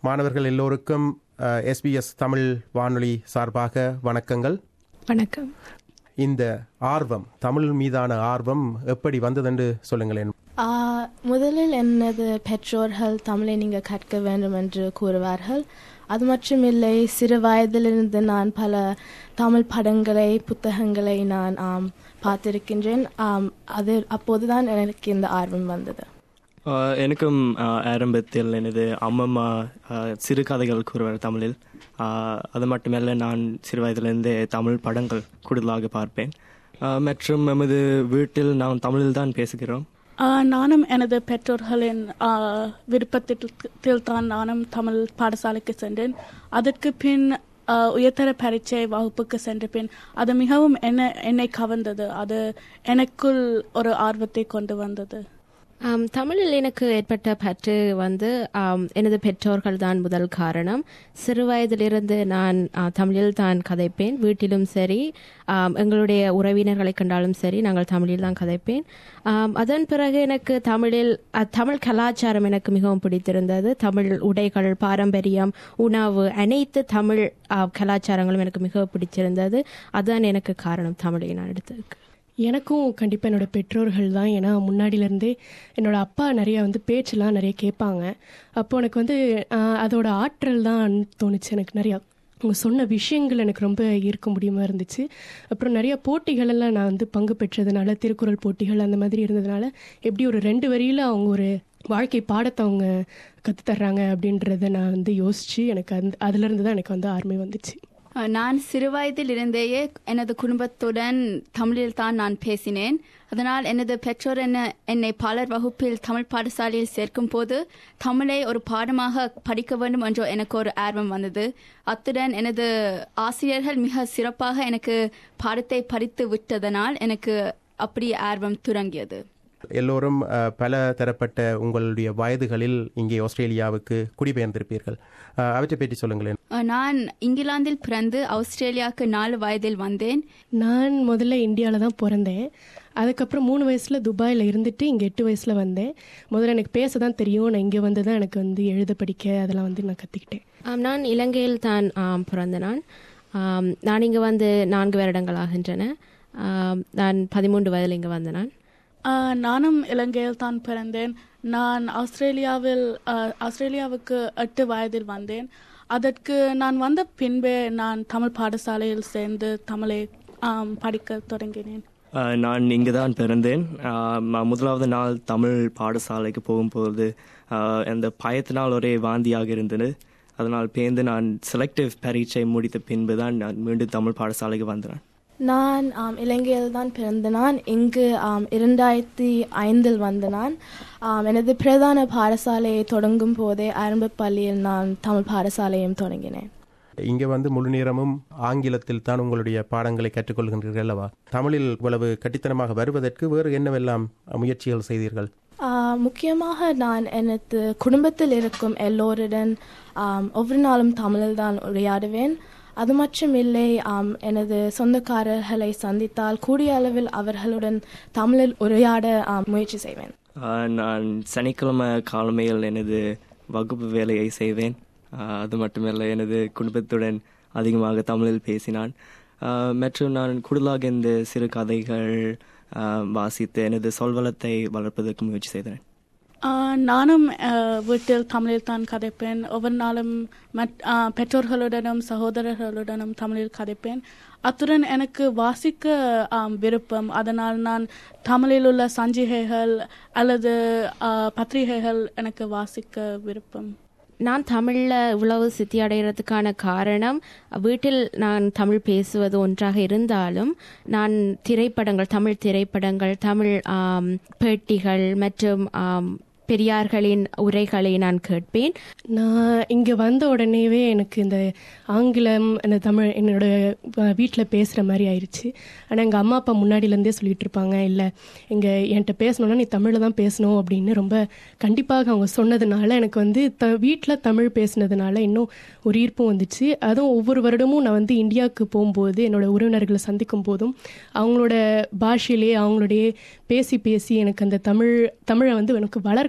மாணவர்கள் எல்லோருக்கும் எஸ்பிஎஸ் தமிழ் வானொலி சார்பாக வணக்கங்கள் வணக்கம் இந்த ஆர்வம் தமிழ் மீதான ஆர்வம் எப்படி வந்ததென்று சொல்லுங்களேன் ஆ, முதலில் எனது பெற்றோர்கள் தமிழை நீங்கள் கற்க வேண்டும் என்று கூறுவார்கள் அது மட்டுமில்லை சிறு வயதிலிருந்து நான் பல தமிழ் படங்களை புத்தகங்களை நான் ஆம், பார்த்திருக்கின்றேன் ஆம், அது அப்போதுதான் எனக்கு இந்த ஆர்வம் வந்தது ஆஹ் எனக்கும் ஆஹ் ஆரம்பத்தில் எனது அம்மம்மா ஆஹ் சிறுகதைகள் கூறுவார் தமிழில் ஆஹ் அது மட்டுமல்ல நான் சிறு வயதிலிருந்தே தமிழ் படங்கள் கூடுதலாக பார்ப்பேன் ஆஹ் மற்றும் நமது வீட்டில் நாம் தமிழில் தான் பேசுகிறோம் ஆ, நானும் எனது பெற்றோர்களின் ஆ, விருப்பத்தில் தான் நானும் தமிழ் பாடசாலைக்கு சென்றேன் அதற்கு பின் ஆ, உயர்தர பரீட்சை வகுப்புக்கு சென்ற பின் அது மிகவும் என்ன என்னை கவர்ந்தது அது எனக்குள் ஒரு ஆர்வத்தை கொண்டு வந்தது ஆம், தமிழில் எனக்கு ஏற்பட்ட பற்று வந்து ஆம், எனது பெற்றோர்கள் தான் முதல் காரணம் சிறு வயதிலிருந்து நான் ஆ, தமிழில் தான் கதைப்பேன் வீட்டிலும் சரி ஆம், எங்களுடைய உறவினர்களை கண்டாலும் சரி நாங்கள் தமிழில் தான் கதைப்பேன் ஆம், அதன் பிறகு எனக்கு தமிழில் அ, தமிழ் கலாச்சாரம் எனக்கு மிகவும் பிடித்திருந்தது தமிழ் உடைகள் பாரம்பரியம் உணவு அனைத்து தமிழ் ஆ, கலாச்சாரங்களும் எனக்கு மிகவும் பிடிச்சிருந்தது அதுதான் எனக்கு காரணம் தமிழை நான் எடுத்ததுக்கு எனக்கும் கண்டிப்பாக என்னோட பெற்றோர்கள் தான் ஏன்னா முன்னாடியிலேருந்தே என்னோட அப்பா நிறைய வந்து பேச்செல்லாம் நிறைய கேட்பாங்க அப்போ எனக்கு வந்து ஆஹ், அதோட ஆற்றல் தான் தோணுச்சு எனக்கு நிறையா அவங்க சொன்ன விஷயங்கள் எனக்கு ரொம்ப ஈர்க்க முடியுமா இருந்துச்சு அப்புறம் நிறைய போட்டிகள் எல்லாம் நான் வந்து பங்கு பெற்றதுனால திருக்குறள் போட்டிகள் அந்த மாதிரி இருந்ததுனால எப்படி ஒரு ரெண்டு வரியில் அவங்க ஒரு வாழ்க்கை பாடத்தை அவங்க கற்றுத் தர்றாங்க அப்படின்றத நான் வந்து யோசித்து எனக்கு அந்த அதுலேருந்து தான் எனக்கு வந்து ஆர்மை வந்துச்சு நான் சிறுவயதில் இருந்தேயே எனது குடும்பத்துடன் தமிழில் தான் நான் பேசினேன் அதனால் எனது பெற்றோர் என்ன என்னை பாலர் வகுப்பில் தமிழ் பாடசாலையில் சேர்க்கும் போது தமிழை ஒரு பாடமாக படிக்க வேண்டும் என்ற எனக்கு ஒரு ஆர்வம் வந்தது அத்துடன் எனது ஆசிரியர்கள் மிக சிறப்பாக எனக்கு பாடத்தை படித்து விட்டதனால் எனக்கு அப்படி ஆர்வம் துறங்கியது எல்லோரும் அஹ், பல தரப்பட்ட உங்களுடைய வயதுகளில் இங்கே ஆஸ்திரேலியாவுக்கு குடிபெயர்ந்திருப்பீர்கள் அஹ், அவற்றை பற்றி சொல்லுங்களேன் நான் இங்கிலாந்தில் பிறந்து ஆஸ்திரேலியாவுக்கு நாலு வயதில் வந்தேன் நான் முதல்ல இந்தியாவில் தான் பிறந்தேன் அதுக்கப்புறம் மூணு வயசில் துபாயில் இருந்துட்டு இங்கே எட்டு வயசில் வந்தேன் முதல்ல எனக்கு பேச தான் தெரியும் நான் இங்கே வந்து தான் எனக்கு வந்து எழுத படிக்க அதெல்லாம் வந்து நான் கற்றுக்கிட்டேன் ஆம், நான் இலங்கையில் தான் ஆம், பிறந்த நான் ஆம், நான் இங்கு வந்து நான்கு வருடங்கள் ஆகின்றன ஆம், நான் பதிமூன்று வயதில் இங்கு வந்த நான் ஆ, நானும் இலங்கையில் தான் பிறந்தேன் நான் ஆஸ்திரேலியாவில் ஆ, ஆஸ்திரேலியாவுக்கு எட்டு வயதில் வந்தேன் அதற்கு நான் வந்த பின்பே நான் தமிழ் பாடசாலையில் சேர்ந்து தமிழை ஆம், படிக்க தொடங்கினேன் ஆஹ் நான் இங்கு தான் பிறந்தேன் ஆஹ் ம- முதலாவது நாள் தமிழ் பாடசாலைக்கு போகும்போது ஆஹ் அந்த பயத்தினால் ஒரே வாந்தியாக இருந்தது அதனால் பேர்ந்து நான் செலக்டிவ் பரீட்சை முடித்த பின்பு தான் நான் மீண்டும் தமிழ் பாடசாலைக்கு வந்தேன் நான் ஆம், இலங்கையில் தான் பிறந்த நான் இங்கு ஆம், இரண்டாயிரத்தி ஐந்தில் வந்த நான் ஆம், எனது பிரதான பாடசாலையை தொடங்கும் போதே ஆரம்ப பள்ளியில் நான் தமிழ் பாடசாலையும் தொடங்கினேன் இங்கே வந்து முழு நேரமும் ஆங்கிலத்தில் தான் உங்களுடைய பாடங்களை கற்றுக்கொள்கின்றீர்கள் அல்லவா தமிழில் இவ்வளவு கட்டித்தனமாக வருவதற்கு வேறு என்னவெல்லாம் முயற்சிகள் செய்தீர்கள் ஆ, முக்கியமாக நான் எனது குடும்பத்தில் இருக்கும் எல்லோருடன் ஆம், ஒவ்வொரு நாளும் தமிழில் தான் உரையாடுவேன் அது மட்டும் இல்லை ஆம், எனது சொந்தக்காரர்களை சந்தித்தால் கூடிய அளவில் அவர்களுடன் தமிழில் உரையாட ஆம், முயற்சி செய்வேன் ஆஹ் நான் சனிக்கிழமை காலமையில் எனது வகுப்பு வேலையை செய்வேன் ஆஹ் அது மட்டுமல்ல எனது குடும்பத்துடன் அதிகமாக தமிழில் பேசினான் ஆஹ் மற்றும் நான் கூடுதலாக இந்த சிறு கதைகள் ஆஹ் வாசித்து எனது சொல்வளத்தை வளர்ப்பதற்கு முயற்சி செய்தேன் ஆ, நானும் ஆ, வீட்டில் தமிழில் தான் கதைப்பேன் ஒவ்வொரு நாளும் மற்- ஆ, பெற்றோர்களுடனும் சகோதரர்களுடனும் தமிழில் கதைப்பேன் அத்துடன் எனக்கு வாசிக்க ஆம், விருப்பம் அதனால் நான் தமிழில் உள்ள சஞ்சிகைகள் அல்லது ஆ, பத்திரிகைகள் எனக்கு வாசிக்க விருப்பம் நான் தமிழில் இவ்வளவு சித்தி அடைகிறதுக்கான காரணம் வீட்டில் நான் தமிழ் பேசுவது ஒன்றாக இருந்தாலும் நான் திரைப்படங்கள் தமிழ் திரைப்படங்கள் தமிழ் ஆம், பேட்டிகள் மற்றும் ஆம், பெரியார்களின் உரைகளை நான் கேட்பேன் நான் இங்கே வந்த உடனேவே எனக்கு இந்த ஆங்கிலம் இந்த தமிழ் என்னோட வீட்டில் பேசுகிற மாதிரி ஆயிடுச்சு ஆனால் எங்கள் அம்மா அப்பா முன்னாடியிலேருந்தே சொல்லிட்டு இருப்பாங்க இல்லை இங்கே என்கிட்ட பேசணும்னா நீ தமிழில் தான் பேசணும் அப்படின்னு ரொம்ப கண்டிப்பாக அவங்க சொன்னதுனால எனக்கு வந்து த வீட்டில் தமிழ் பேசினதுனால இன்னும் ஒரு ஈர்ப்பும் வந்துச்சு அதுவும் ஒவ்வொரு வருடமும் நான் வந்து இந்தியாவுக்கு போகும்போது என்னோட உறவினர்களை சந்திக்கும் போதும் அவங்களோட பாஷையிலேயே அவங்களுடைய பேசி பேசி எனக்கு அந்த தமிழ் தமிழை வந்து எனக்கு வளர்க்க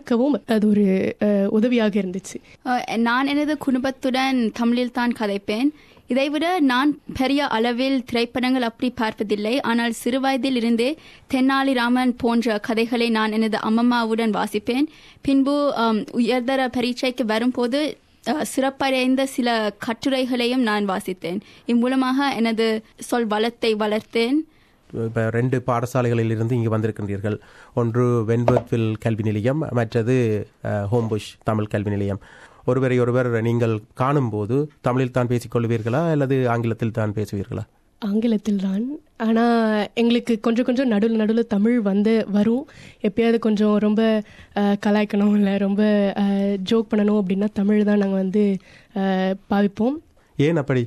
வளர்க்கவும் அது ஒரு அஹ், உதவியாக இருந்துச்சு அஹ், நான் எனது குடும்பத்துடன் தமிழில் தான் கதைப்பேன் இதைவிட நான் பெரிய அளவில் திரைப்படங்கள் அப்படி பார்ப்பதில்லை ஆனால் சிறுவயதில் இருந்தே தென்னாலிராமன் போன்ற கதைகளை நான் எனது அம்மம்மாவுடன் வாசிப்பேன் பின்பு அம், உயர்தர பரீட்சைக்கு வரும்போது அஹ், சிறப்படைந்த சில கட்டுரைகளையும் நான் வாசித்தேன் இம்மூலமாக எனது சொல் வளத்தை வளர்த்தேன் இப்போ ரெண்டு பாடசாலைகளில் இருந்து இங்கு வந்திருக்கின்றீர்கள் ஒன்று வென்வர்த்வில் கல்வி நிலையம் மற்றது அஹ், ஹோம்புஷ் தமிழ் கல்வி நிலையம் ஒருவரை ஒருவர் நீங்கள் காணும்போது தமிழில் தான் பேசிக்கொள்வீர்களா அல்லது ஆங்கிலத்தில் தான் பேசுவீர்களா ஆங்கிலத்தில் தான் ஆனால் எங்களுக்கு கொஞ்சம் கொஞ்சம் நடுவில் நடுவில் தமிழ் வந்து வரும் எப்பயாவது கொஞ்சம் ரொம்ப அஹ், கலாய்க்கணும் இல்லை ரொம்ப ஜோக் பண்ணணும் அப்படின்னா தமிழ் தான் நாங்கள் வந்து அஹ், பாவிப்போம் ஏன் அப்படி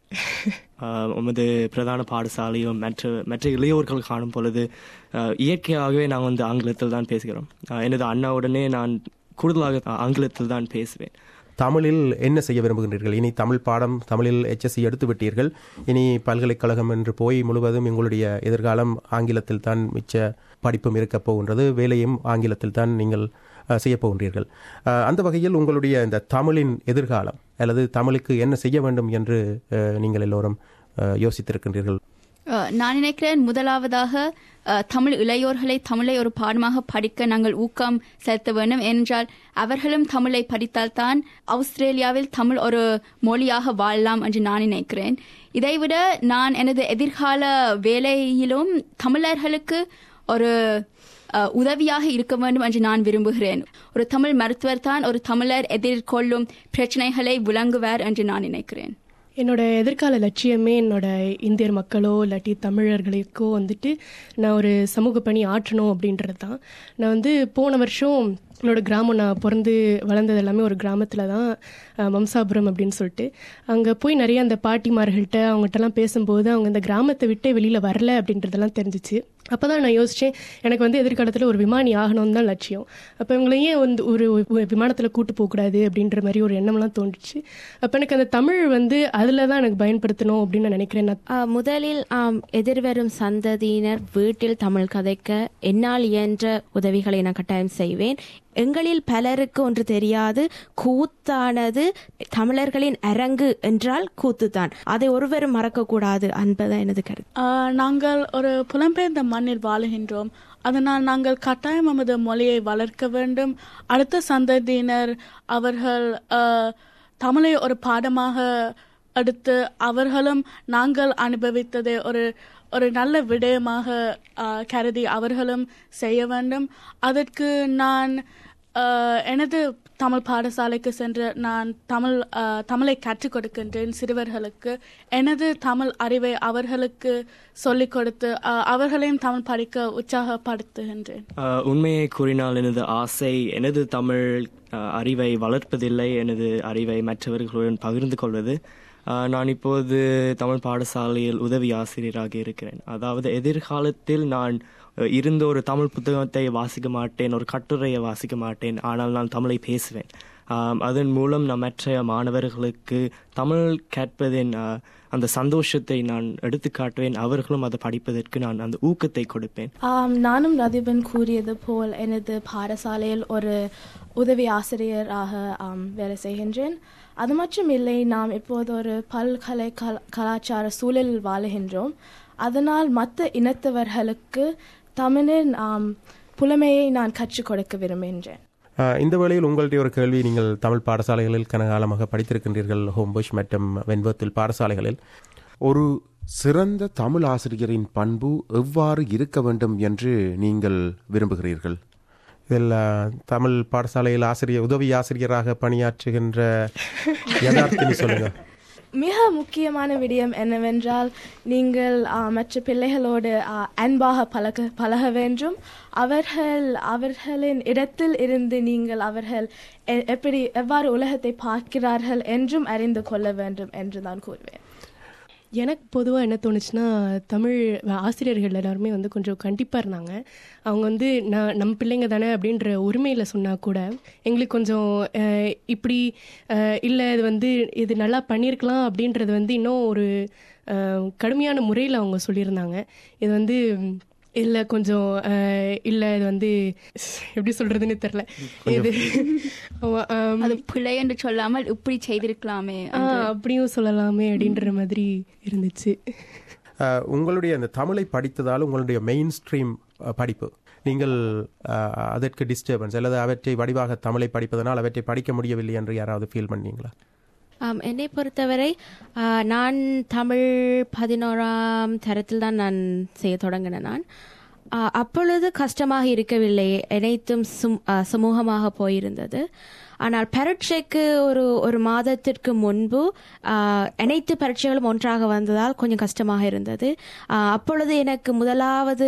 ஆஹ் உமது பிரதான பாடசாலையும் மற்ற மற்ற இளையோர்கள் காணும் பொழுது ஆஹ் இயற்கையாகவே நான் வந்து ஆங்கிலத்தில் தான் பேசுகிறோம் ஆஹ் எனது அண்ணாவுடனே நான் கூடுதலாக ஆங்கிலத்தில் தான் பேசுவேன் தமிழில் என்ன செய்ய விரும்புகின்றீர்கள் இனி தமிழ் பாடம் தமிழில் HSC எடுத்து விட்டீர்கள் இனி பல்கலைக்கழகம் என்று போய் முழுவதும் உங்களுடைய எதிர்காலம் ஆங்கிலத்தில் தான் மிச்ச படிப்பும் இருக்கப் போகின்றது வேலையும் ஆங்கிலத்தில் தான் நீங்கள் அஹ், செய்யப் போகின்றீர்கள் அஹ், அந்த வகையில் உங்களுடைய இந்த தமிழின் எதிர்காலம் அல்லது தமிழுக்கு என்ன செய்ய வேண்டும் என்று அஹ், நீங்கள் எல்லோரும் அஹ், யோசித்திருக்கின்றீர்கள் அஹ், நான் நினைக்கிறேன் முதலாவதாக அஹ், தமிழ் இளையோர்களை தமிழை ஒரு பாடமாக படிக்க நாங்கள் ஊக்கம் செலுத்த வேண்டும் ஏனென்றால் அவர்களும் தமிழை படித்தால்தான் ஆஸ்திரேலியாவில் தமிழ் ஒரு மொழியாக வாழலாம் என்று நான் நினைக்கிறேன் இதைவிட நான் எனது எதிர்கால வேலையிலும் தமிழர்களுக்கு ஒரு அஹ், உதவியாக இருக்க வேண்டும் என்று நான் விரும்புகிறேன் ஒரு தமிழ் மருத்துவர் தான் ஒரு தமிழர் எதிர்கொள்ளும் பிரச்சனைகளை விளங்குவார் என்று நான் நினைக்கிறேன் என்னோட எதிர்கால லட்சியமே என்னோட இந்தியர் மக்களோ இல்லாட்டி தமிழர்களுக்கோ வந்துட்டு நான் ஒரு சமூக பணி ஆற்றணும் அப்படின்றது தான் நான் வந்து போன வருஷம் என்னோட கிராமம் நான் பிறந்து வளர்ந்தது எல்லாமே ஒரு கிராமத்தில் தான் அஹ், மம்சாபுரம் அப்படின்னு சொல்லிட்டு அங்கே போய் நிறைய அந்த பாட்டிமார்கள்ட்ட அவங்ககிட்டலாம் பேசும்போது அவங்க இந்த கிராமத்தை விட்டே வெளியில் வரல அப்படின்றதெல்லாம் தெரிஞ்சிச்சு அப்போ தான் நான் யோசித்தேன் எனக்கு வந்து எதிர்காலத்தில் ஒரு விமானி ஆகணும்னு தான் லட்சியம் அப்போ இவங்களை ஏன் வந்து ஒரு விமானத்தில் கூட்டு போகக்கூடாது அப்படின்ற மாதிரி ஒரு எண்ணம்லாம் தோன்றுச்சு அப்போ எனக்கு அந்த தமிழ் வந்து அதில் தான் எனக்கு பயன்படுத்தணும் அப்படின்னு நான் நினைக்கிறேன் நான் ஆ, முதலில் ஆம், எதிர்வரும் சந்ததியினர் வீட்டில் தமிழ் கதைக்க என்னால் இயன்ற உதவிகளை நான் கட்டாயம் செய்வேன் எங்களில் பலருக்கு ஒன்று தெரியாது கூத்தானது தமிழர்களின் அரங்கு என்றால் கூத்துத்தான் அதை ஒருவரும் மறக்கக்கூடாது என்பதான் எனது கருத்து ஆஹ் நாங்கள் ஒரு புலம்பெயர்ந்த மண்ணில் வாழுகின்றோம் அதனால் நாங்கள் கட்டாயம் நமது மொழியை வளர்க்க வேண்டும் அடுத்த சந்ததியினர் அவர்கள் ஆஹ், தமிழை ஒரு பாடமாக எடுத்து அவர்களும் நாங்கள் அனுபவித்ததை ஒரு ஒரு நல்ல விடயமாக ஆஹ், கருதி அவர்களும் செய்ய வேண்டும் அதற்கு நான் ஆஹ், எனது தமிழ் பாடசாலைக்கு சென்று நான் தமிழ் ஆஹ், தமிழை கற்றுக் கொடுக்கின்றேன் சிறுவர்களுக்கு எனது தமிழ் அறிவை அவர்களுக்கு சொல்லிக் கொடுத்து ஆஹ், அவர்களையும் தமிழ் படிக்க உற்சாகப்படுத்துகின்றேன் ஆஹ் உண்மையை கூறினால் எனது ஆசை எனது தமிழ் ஆஹ் அறிவை வளர்ப்பதில்லை எனது அறிவை மற்றவர்களுடன் பகிர்ந்து கொள்வது ஆஹ் நான் இப்போது தமிழ் பாடசாலையில் உதவி ஆசிரியராக இருக்கிறேன் அதாவது எதிர்காலத்தில் நான் அஹ், இருந்த ஒரு தமிழ் புத்தகத்தை வாசிக்க மாட்டேன் ஒரு கட்டுரையை வாசிக்க மாட்டேன் ஆனால் நான் தமிழை பேசுவேன் ஆம், அதன் மூலம் நான் மற்ற மாணவர்களுக்கு தமிழ் கேட்பதின் ஆஹ், அந்த சந்தோஷத்தை நான் எடுத்து காட்டுவேன் அவர்களும் அதை படிப்பதற்கு நான் அந்த ஊக்கத்தை கொடுப்பேன் ஆம், நானும் ரதிபன் கூறியது போல் எனது பாடசாலையில் ஒரு உதவி ஆசிரியராக ஆம், வேலை செய்கின்றேன் அது மட்டும் இல்லை நாம் இப்போது ஒரு பல்கலை கல கலாச்சார சூழலில் வாழுகின்றோம் அதனால் மற்ற இனத்தவர்களுக்கு தமிழின் ஆம், புலமையை நான் கற்றுக் கொடுக்க விரும்புகின்றேன் ஆஹ், இந்த வேளையில் உங்களுடைய ஒரு கேள்வி நீங்கள் தமிழ் பாடசாலைகளில் கனகாலமாக படித்திருக்கின்றீர்கள் ஹோம்புஷ் மற்றும் வென்வத்தில் பாடசாலைகளில் ஒரு சிறந்த தமிழ் ஆசிரியரின் பண்பு எவ்வாறு இருக்க வேண்டும் என்று நீங்கள் விரும்புகிறீர்கள் இதில் ஆஹ், தமிழ் பாடசாலையில் ஆசிரியர் உதவி ஆசிரியராக பணியாற்றுகின்ற யதார்த்தம் சொல்லுங்க மிக முக்கியமான விடயம் என்னவென்றால் நீங்கள் ஆ, மற்ற பிள்ளைகளோடு ஆ, அன்பாக பழக பழக வேண்டும் அவர்கள் அவர்களின் இடத்தில் இருந்து நீங்கள் அவர்கள் எ- எப்படி எவ்வாறு உலகத்தை பார்க்கிறார்கள் என்றும் அறிந்து கொள்ள வேண்டும் என்று நான் கூறுவேன் எனக்கு பொதுவாக என்ன தோணுச்சுன்னா தமிழ் ஆசிரியர்கள் எல்லாருமே வந்து கொஞ்சம் கண்டிப்பாக இருந்தாங்க அவங்க வந்து நான் நம்ம பிள்ளைங்க தானே அப்படின்ற உரிமையில் சொன்னால் கூட எங்களுக்கு கொஞ்சம் அஹ், இப்படி இல்லை இது வந்து இது நல்லா பண்ணியிருக்கலாம் அப்படின்றது வந்து இன்னும் ஒரு அஹ், கடுமையான முறையில் அவங்க சொல்லியிருந்தாங்க இது வந்து இல்லை கொஞ்சம் அஹ், இல்லை இது வந்து எப்படி சொல்றதுன்னு தெரில இது ஆமா, ஆம், அது பிழை என்று சொல்லாமல் இப்படி செய்திருக்கலாமே ஆ, அப்படியும் சொல்லலாமே அப்படின்ற மாதிரி இருந்துச்சு அஹ், உங்களுடைய அந்த தமிழை படித்ததால் உங்களுடைய மெயின் ஸ்ட்ரீம் படிப்பு நீங்கள் அஹ், அதற்கு டிஸ்டர்பன்ஸ் அல்லது அவற்றை வடிவாக தமிழை படிப்பதனால் அவற்றை படிக்க முடியவில்லை என்று யாராவது ஃபீல் பண்ணீங்களா ஆம், என்னை பொறுத்தவரை ஆ, நான் தமிழ் பதினோராம் தரத்தில் தான் நான் செய்ய தொடங்கினேன் நான் ஆ, அப்பொழுது கஷ்டமாக இருக்கவில்லை அனைத்தும் சும்- ஆ, சுமூகமாக போயிருந்தது ஆனால் பரீட்சைக்கு ஒரு ஒரு மாதத்திற்கு முன்பு ஆ, அனைத்து பரீட்சைகளும் ஒன்றாக வந்ததால் கொஞ்சம் கஷ்டமாக இருந்தது ஆ, அப்பொழுது எனக்கு முதலாவது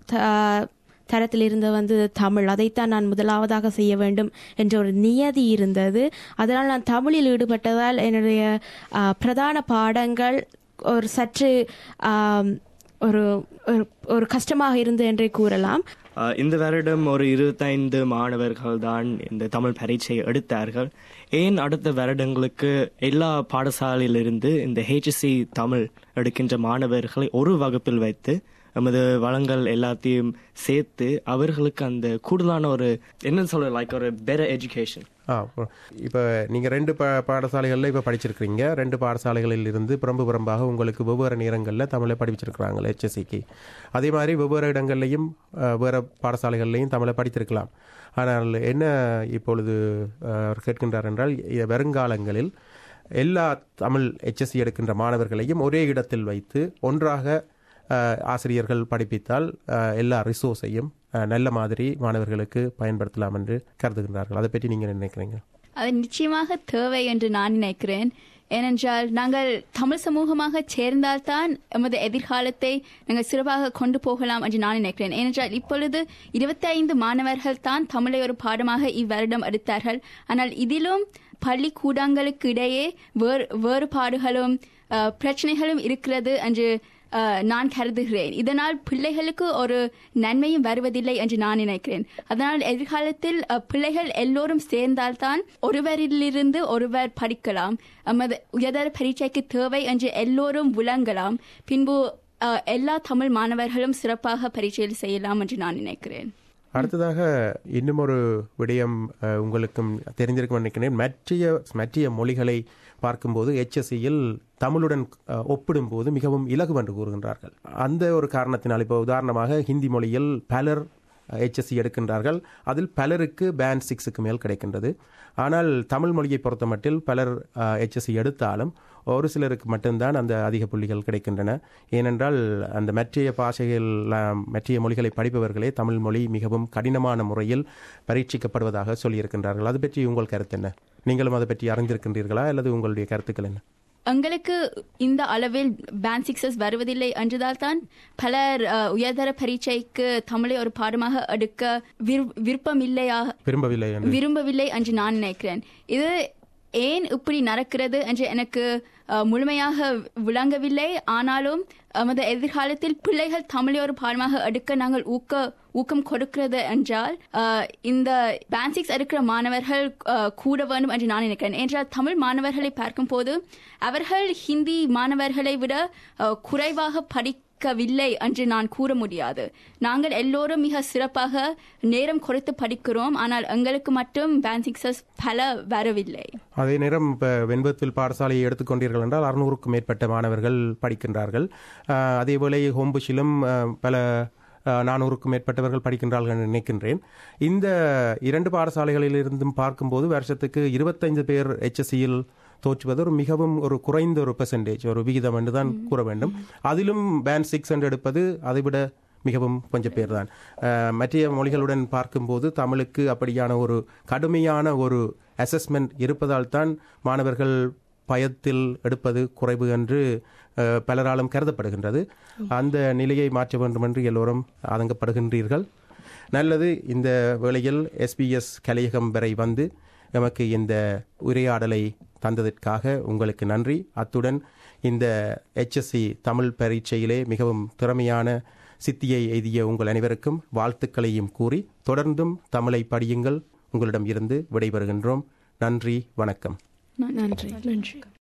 த- தரத்தில் இருந்து வந்து தமிழ் அதைத்தான் நான் முதலாவதாக செய்ய வேண்டும் என்ற ஒரு நியதி இருந்தது அதனால் நான் தமிழில் ஈடுபட்டதால் என்னுடைய ஆ, பிரதான பாடங்கள் ஒரு சற்று ஆம், ஒரு ஒரு- ஒரு கஷ்டமாக இருந்து என்றே கூறலாம் ஆஹ் இந்த வருடம் ஒரு இருபத்தைந்து மாணவர்கள் தான் இந்த தமிழ் பரீட்சை எடுத்தார்கள் ஏன் அடுத்த வருடங்களுக்கு எல்லா பாடசாலையிலிருந்து இந்த ஹெச்எஸ்சி தமிழ் எடுக்கின்ற மாணவர்களை ஒரு வகுப்பில் வைத்து நமது வளங்கள் எல்லாத்தையும் சேர்த்து அவர்களுக்கு அந்த கூடுதலான ஒரு என்ன சொல்ற லைக் ஒரு பெட்டர் எஜுகேஷன் ஆ இப்போ நீங்கள் ரெண்டு பா பாடசாலைகளில் இப்போ படிச்சிருக்கிறீங்க ரெண்டு பாடசாலைகளில் இருந்து புறம்பு புறம்பாக உங்களுக்கு வெவ்வேறு நேரங்களில் தமிழை படிச்சிருக்கிறாங்க ஹெச்எஸ்சிக்கு அதே மாதிரி வெவ்வேறு இடங்கள்லையும் அஹ், வேறு பாடசாலைகள்லையும் தமிழை படித்திருக்கலாம் ஆனால் என்ன இப்பொழுது அஹ், அவர் கேட்கின்றார் என்றால் இ- வருங்காலங்களில் எல்லா தமிழ் ஹெச்எஸ்சி எடுக்கின்ற மாணவர்களையும் ஒரே இடத்தில் வைத்து ஒன்றாக அஹ், ஆசிரியர்கள் படிப்பித்தால் அஹ், எல்லா ரிசோர்ஸையும் அஹ், நல்ல மாதிரி மாணவர்களுக்கு பயன்படுத்தலாம் என்று கருதுகின்றார்கள் அதை பற்றி நீங்கள் என்ன நினைக்கிறீங்க அது நிச்சயமாக தேவை என்று நான் நினைக்கிறேன் ஏனென்றால் நாங்கள் தமிழ் சமூகமாக சேர்ந்தால்தான் எமது எதிர்காலத்தை நாங்கள் சிறப்பாக கொண்டு போகலாம் என்று நான் நினைக்கிறேன் ஏனென்றால் இப்பொழுது இருபத்தி ஐந்து மாணவர்கள் தான் தமிழை ஒரு பாடமாக இவ்வருடம் எடுத்தார்கள் ஆனால் இதிலும் பள்ளிக்கூடங்களுக்கு இடையே வேறு வேறுபாடுகளும் அஹ், பிரச்சனைகளும் இருக்கிறது என்று அஹ், நான் கருதுகிறேன் இதனால் பிள்ளைகளுக்கு ஒரு நன்மையும் வருவதில்லை என்று நான் நினைக்கிறேன் அதனால் எதிர்காலத்தில் அஹ், பிள்ளைகள் எல்லோரும் சேர்ந்தால்தான் ஒருவரிலிருந்து ஒருவர் படிக்கலாம் நமது உயர்தர பரீட்சைக்கு தேவை என்று எல்லோரும் விளங்கலாம் பின்பு அஹ், எல்லா தமிழ் மாணவர்களும் சிறப்பாக பரீட்சையில் செய்யலாம் என்று நான் நினைக்கிறேன் அடுத்ததாக இன்னும் ஒரு விடயம் அஹ், உங்களுக்கும் தெரிந்திருக்கும் நினைக்கிறேன் மற்றைய மற்றைய மொழிகளை பார்க்கும்போது HSC-யில் தமிழுடன் அஹ், ஒப்பிடும்போது மிகவும் இலகு என்று கூறுகின்றார்கள் அந்த ஒரு காரணத்தினால் இப்போ உதாரணமாக ஹிந்தி மொழியில் பலர் HSC எடுக்கின்றார்கள் அதில் பலருக்கு பேண்ட் சிக்ஸுக்கு மேல் கிடைக்கின்றது ஆனால் தமிழ் மொழியை பொறுத்தமட்டில் பலர் HSC எடுத்தாலும் ஒரு சிலருக்கு மட்டும்தான் அந்த அதிக புள்ளிகள் கிடைக்கின்றன ஏனென்றால் அந்த மற்றைய பாஷைகள் அஹ், மற்றைய மொழிகளை படிப்பவர்களே தமிழ் மொழி மிகவும் கடினமான முறையில் பரீட்சிக்கப்படுவதாக சொல்லியிருக்கின்றார்கள் அது பற்றி உங்கள் கருத்து என்ன நீங்களும் அதை பற்றி அறிந்திருக்கின்றீர்களா அல்லது உங்களுடைய கருத்துக்கள் என்ன எங்களுக்கு இந்த அளவில் பேண்ட் சிக்ஸஸ் வருவதில்லை என்றதால் தான் பலர் அஹ், உயர்தர பரீட்சைக்கு தமிழை ஒரு பாடமாக எடுக்க விரு- விருப்பமில்லையாக விரும்பவில்லை என்று விரும்பவில்லை என்று நான் நினைக்கிறேன் இது ஏன் இப்படி நடக்கிறது என்று எனக்கு அஹ், முழுமையாக விளங்கவில்லை ஆனாலும் நமது எதிர்காலத்தில் பிள்ளைகள் தமிழை ஒரு பாடமாக எடுக்க நாங்கள் ஊக்க ஊக்கம் கொடுக்கிறது என்றால் அஹ், இந்த பேன்சிக்ஸ் எடுக்கிற மாணவர்கள் அஹ், கூட வேண்டும் என்று நான் நினைக்கிறேன் என்றால் தமிழ் மாணவர்களை பார்க்கும்போது அவர்கள் ஹிந்தி மாணவர்களை விட அஹ், குறைவாக படிக்க கவில்லை என்று நான் கூற முடியாது நாங்கள் எல்லோரும் மிக சிறப்பாக நேரம் கொடுத்து படிக்கிறோம் ஆனால் எங்களுக்கு மட்டும் பேன்சிக்ஸஸ் பல வரவில்லை அதே நேரம் இப்போ வெண்பத்தில் பாடசாலையை எடுத்துக்கொண்டீர்கள் என்றால் அறுநூறுக்கும் மேற்பட்ட மாணவர்கள் படிக்கின்றார்கள் அஹ், அதேபோல ஹோம்புஷிலும் அஹ், பல அஹ், நானூறுக்கும் மேற்பட்டவர்கள் படிக்கின்றார்கள் என்று நினைக்கின்றேன் இந்த இரண்டு பாடசாலைகளிலிருந்தும் பார்க்கும்போது வருஷத்துக்கு இருபத்தைந்து பேர் HSC-யில் தோற்றுவது ஒரு மிகவும் ஒரு குறைந்த ஒரு பெர்சன்டேஜ் ஒரு விகிதம் என்று தான் கூற வேண்டும் அதிலும் பேண்ட் சிக்ஸ் என்று எடுப்பது அதைவிட மிகவும் கொஞ்சம் பேர் தான் அஹ், மற்ற மொழிகளுடன் பார்க்கும்போது தமிழுக்கு அப்படியான ஒரு கடுமையான ஒரு அசஸ்மெண்ட் இருப்பதால் தான் மாணவர்கள் பயத்தில் எடுப்பது குறைவு என்று அஹ், பலராலும் கருதப்படுகின்றது அந்த நிலையை மாற்ற வேண்டும் என்று எல்லோரும் ஆதங்கப்படுகின்றீர்கள் நல்லது இந்த வேளையில் எஸ்பிஎஸ் கலையகம் வரை வந்து எமக்கு இந்த உரையாடலை தந்ததற்காக உங்களுக்கு நன்றி அத்துடன் இந்த HSC தமிழ் பரீட்சையிலே மிகவும் திறமையான சித்தியை எய்திய உங்கள் அனைவருக்கும் வாழ்த்துக்களையும் கூறி தொடர்ந்தும் தமிழை படியுங்கள் உங்களிடம் இருந்து விடைபெறுகின்றோம் நன்றி வணக்கம் நன்றி நன்றி